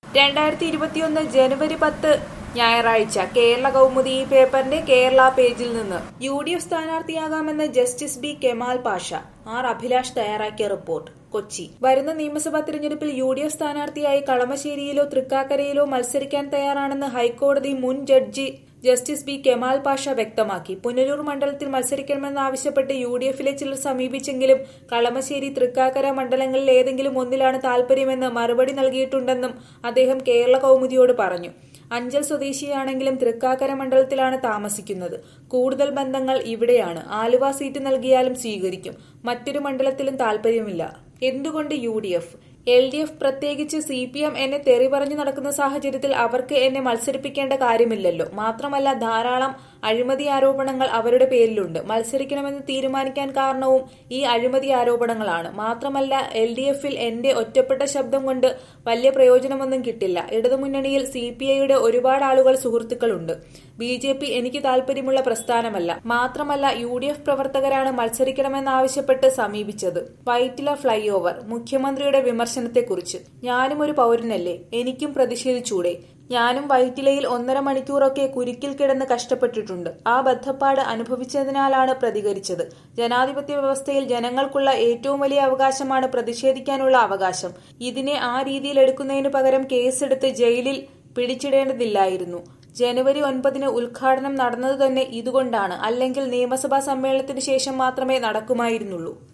രണ്ടായിരത്തി ഇരുപത്തിയൊന്ന് ജനുവരി പത്ത് ഞായറാഴ്ച കേരള കൗമുദി ഈ പേപ്പറിന്റെ കേരള പേജിൽ നിന്ന് യു ഡി എഫ് സ്ഥാനാർത്ഥിയാകാമെന്ന് justice B Kemal Pasha R Abhilash തയ്യാറാക്കിയ റിപ്പോർട്ട് കൊച്ചി വരുന്ന നിയമസഭാ തിരഞ്ഞെടുപ്പിൽ യു ഡി എഫ് സ്ഥാനാർത്ഥിയായി കളമശ്ശേരിയിലോ തൃക്കാക്കരയിലോ മത്സരിക്കാൻ തയ്യാറാണെന്ന് ഹൈക്കോടതി മുൻ judge justice B Kemal Pasha വ്യക്തമാക്കി പുനലൂർ മണ്ഡലത്തിൽ മത്സരിക്കണമെന്നാവശ്യപ്പെട്ട് യു ഡി എഫിലെ ചിലർ സമീപിച്ചെങ്കിലും കളമശ്ശേരി തൃക്കാക്കര മണ്ഡലങ്ങളിൽ ഏതെങ്കിലും ഒന്നിലാണ് താൽപര്യമെന്ന് മറുപടി നൽകിയിട്ടുണ്ടെന്നും അദ്ദേഹം കേരള കൗമുദിയോട് പറഞ്ഞു അഞ്ചൽ സ്വദേശിയാണെങ്കിലും തൃക്കാക്കര മണ്ഡലത്തിലാണ് താമസിക്കുന്നത് കൂടുതൽ ബന്ധങ്ങൾ ഇവിടെയാണ് ആലുവ സീറ്റ് നൽകിയാലും സ്വീകരിക്കും മറ്റൊരു മണ്ഡലത്തിലും താൽപര്യമില്ല എന്തുകൊണ്ട് U D F L D F പ്രത്യേകിച്ച് സി പി എം എന്നെ തെറി പറഞ്ഞു നടക്കുന്ന സാഹചര്യത്തിൽ അവർക്ക് എന്നെ മത്സരിപ്പിക്കേണ്ട കാര്യമില്ലല്ലോ മാത്രമല്ല ധാരാളം അഴിമതി ആരോപണങ്ങൾ അവരുടെ പേരിലുണ്ട് മത്സരിക്കണമെന്ന് തീരുമാനിക്കാൻ കാരണവും ഈ അഴിമതി ആരോപണങ്ങളാണ് മാത്രമല്ല എൽ ഡി എഫിൽ എന്റെ ഒറ്റപ്പെട്ട ശബ്ദം കൊണ്ട് വലിയ പ്രയോജനമൊന്നും കിട്ടില്ല ഇടതുമുന്നണിയിൽ സി പി ഐയുടെ ഒരുപാട് ആളുകൾ സുഹൃത്തുക്കളുണ്ട് ബി ജെ പി എനിക്ക് താല്പര്യമുള്ള പ്രസ്ഥാനമല്ല മാത്രമല്ല യു ഡി എഫ് പ്രവർത്തകരാണ് മത്സരിക്കണമെന്നാവശ്യപ്പെട്ട് സമീപിച്ചത് വൈറ്റില ഫ്ലൈ ഓവർ മുഖ്യമന്ത്രിയുടെ വിമർശനത്തെക്കുറിച്ച് ഞാനും ഒരു പൗരനല്ലേ എനിക്കും പ്രതിഷേധിച്ചൂടെ ഞാനും വൈറ്റിലയിൽ ഒന്നര മണിക്കൂറൊക്കെ കുരുക്കിൽ കിടന്ന് കഷ്ടപ്പെട്ടിട്ടുണ്ട് ആ ബദ്ധപ്പാട് അനുഭവിച്ചതിനാലാണ് പ്രതികരിച്ചത് ജനാധിപത്യ വ്യവസ്ഥയിൽ ജനങ്ങൾക്കുള്ള ഏറ്റവും വലിയ അവകാശമാണ് പ്രതിഷേധിക്കാനുള്ള അവകാശം ഇതിനെ ആ രീതിയിൽ എടുക്കുന്നതിനു പകരം കേസെടുത്ത് ജയിലിൽ പിടിച്ചിടേണ്ടതില്ലായിരുന്നു ജനുവരി ഒൻപതിന് ഉദ്ഘാടനം നടന്നത് തന്നെ ഇതുകൊണ്ടാണ് അല്ലെങ്കിൽ നിയമസഭാ സമ്മേളനത്തിന് ശേഷം മാത്രമേ നടക്കുമായിരുന്നുള്ളൂ